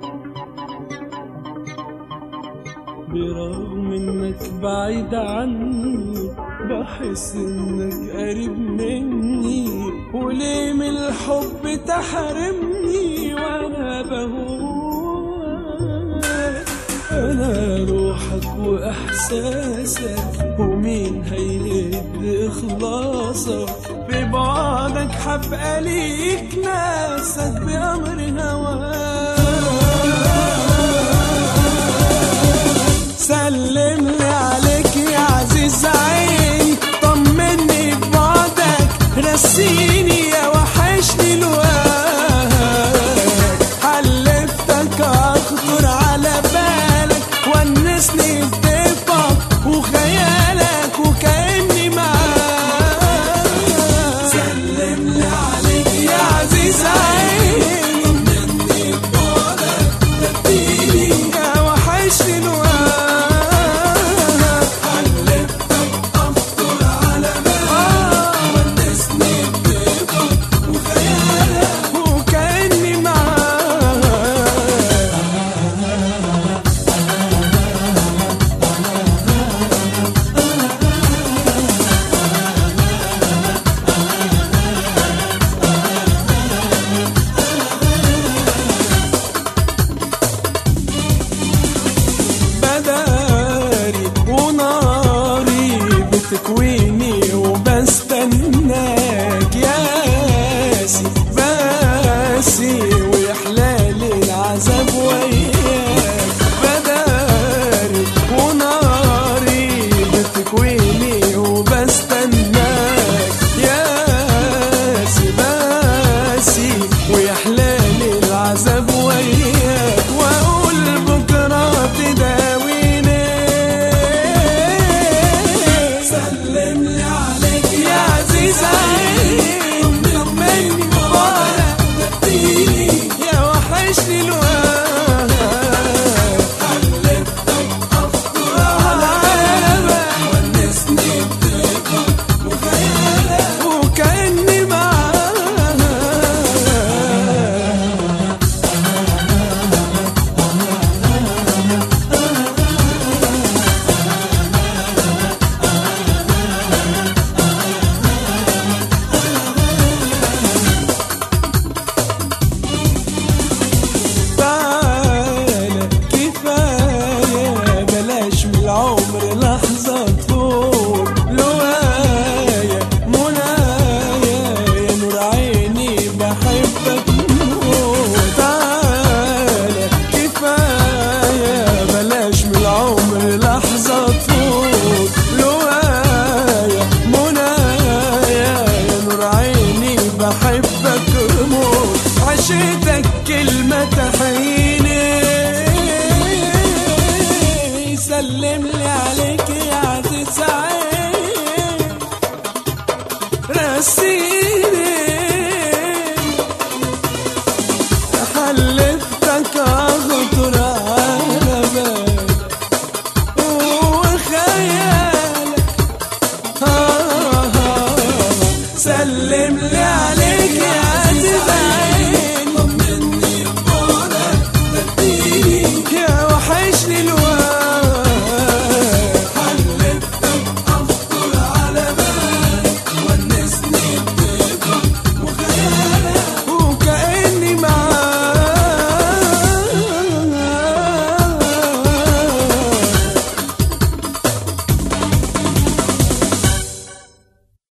برغم انك بعيد عني بحس انك قريب مني وليه من الحب تحرمني وانا بهواك انا روحك واحساسك ومين هيهد اخلاصك في بعدك حبقى ليك ناسك بامر هواك سلم لي عليك يا عزيز عيني طمني ببعدك رسيني يا وحشني الوقت حلفتك اخطر على بالك ونسني بضيفك وخيالك وكاني معاك سلم لي عليك يا عزيز عيني طمني ببعدك رسيني يا وحشني الوقت وكأني معاك بداري وناري بتكويني وبستناك ياسي باسي ويحلالي العذاب وياك بداري وناري بتكويني وبستناك ياسي باسي ويحلالي العذاب وياك واقول بكره تداويني سلم لي عليك يا عزيز عيني طمني مبارك تديني يا وحشني الوقت حلفتك افكر على عيبك ونسني بضيفك وخيالك وكاني معاك تعالى كفاية بلاش من العمر لحظة تفوت لوايا منايا يا نور عيني بحبك موت تعالى كفاية بلاش من العمر لحظة تفوت لوايا منايا يا نور عيني بحبك موت عشتك كلمة تحيني سلم لي